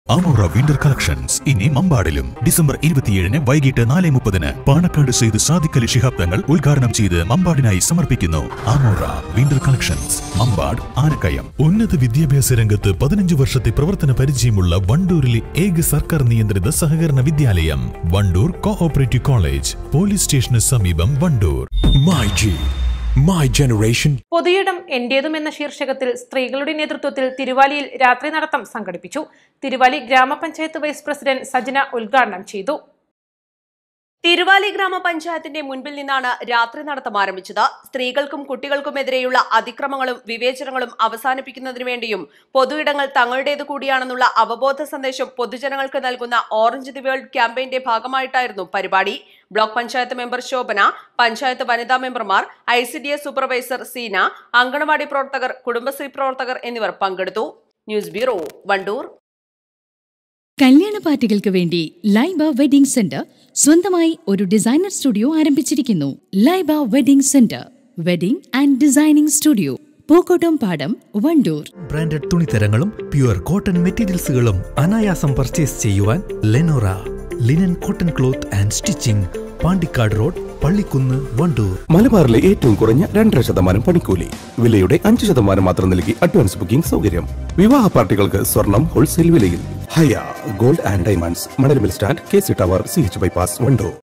Amora winter collections ഇനി മമ്പാടിലും December ഇരുപത്തിയേഴിന് വൈകിട്ട് നാല് മുപ്പതിന് പാണക്കാട് സെയ്ത് സാദിഖലി ശിഹാബ് തങ്ങൾ ഉദ്ഘാടനം ചെയ്ത് മമ്പാടിനായി സമർപ്പിക്കുന്നു Amora winter collections Mampad Anakkayam ഉന്നത വിദ്യാഭ്യാസ രംഗത്ത് പതിനഞ്ച് വർഷത്തെ പ്രവർത്തന പരിചയമുള്ള വണ്ടൂരിലെ ഏക സർക്കാർ നിയന്ത്രിത സഹകരണ വിദ്യാലയം വണ്ടൂർ കോഓപ്പറേറ്റീവ് കോളേജ് പോലീസ് സ്റ്റേഷന് സമീപം Wandoor My G, My Generation. പൊതുയിടം എന്റേതും എന്ന ശീർഷകത്തിൽ സ്ത്രീകളുടെ നേതൃത്വത്തിൽ തിരുവാലിയിൽ രാത്രി നടത്തം സംഘടിപ്പിച്ചു തിരുവാലി ഗ്രാമപഞ്ചായത്ത് വൈസ് പ്രസിഡന്റ് സജന ഉദ്ഘാടനം ചെയ്തു തിരുവാലി ഗ്രാമപഞ്ചായത്തിന്റെ മുൻപിൽ നിന്നാണ് രാത്രി നടത്തം ആരംഭിച്ചത് സ്ത്രീകൾക്കും കുട്ടികൾക്കുമെതിരെയുള്ള അതിക്രമങ്ങളും വിവേചനങ്ങളും അവസാനിപ്പിക്കുന്നതിനു വേണ്ടിയും പൊതുയിടങ്ങൾ തങ്ങളുടേത് കൂടിയാണെന്നുള്ള അവബോധ സന്ദേശം പൊതുജനങ്ങൾക്ക് നൽകുന്ന ഓറഞ്ച് ദി വേൾഡ് ക്യാമ്പയിന്റെ ഭാഗമായിട്ടായിരുന്നു പരിപാടി ബ്ലോക്ക് പഞ്ചായത്ത് മെമ്പർ ശോഭന പഞ്ചായത്ത് വനിതാ മെമ്പർമാർ I C D S supervisor Seena anganwadi പ്രവർത്തകർ കുടുംബശ്രീ പ്രവർത്തകർ എന്നിവർ പങ്കെടുത്തു ന്യൂസ് ബ്യൂറോ വണ്ടൂർ കല്യാണ പാർട്ടികൾക്ക് വേണ്ടി ലൈബ വെഡിംഗ് സെന്റർ സ്വന്തമായി ഒരു ഡിസൈനർ സ്റ്റുഡിയോ ആരംഭിച്ചിരിക്കുന്നു Laiba wedding centre wedding and designing studio Pookkottumpadam Wandoor branded തുണിത്തരങ്ങളും പ്യുവർ കോട്ടൺ മെറ്റീരിയൽസുകളും അനായാസം പർച്ചേസ് ചെയ്യുവാൻ Lenora linen cotton cloth and stitching Pandikkad road Pallikkunnu Wandoor മലബാറിലെ ഏറ്റവും കുറഞ്ഞ രണ്ടര ശതമാനം പണിക്കൂലി വിലയുടെ അഞ്ച് ശതമാനം മാത്രം നൽകി അഡ്വാൻസ് ബുക്കിംഗ് സൗകര്യം വിവാഹ പാർട്ടികൾക്ക് സ്വർണം ഹോൾസെയിൽ വിലയിൽ ഹയ ഗോൾഡ് ആൻഡ് ഡയമണ്ട്സ് മണൽമിൽ stand K C tower C H bypass Wandoor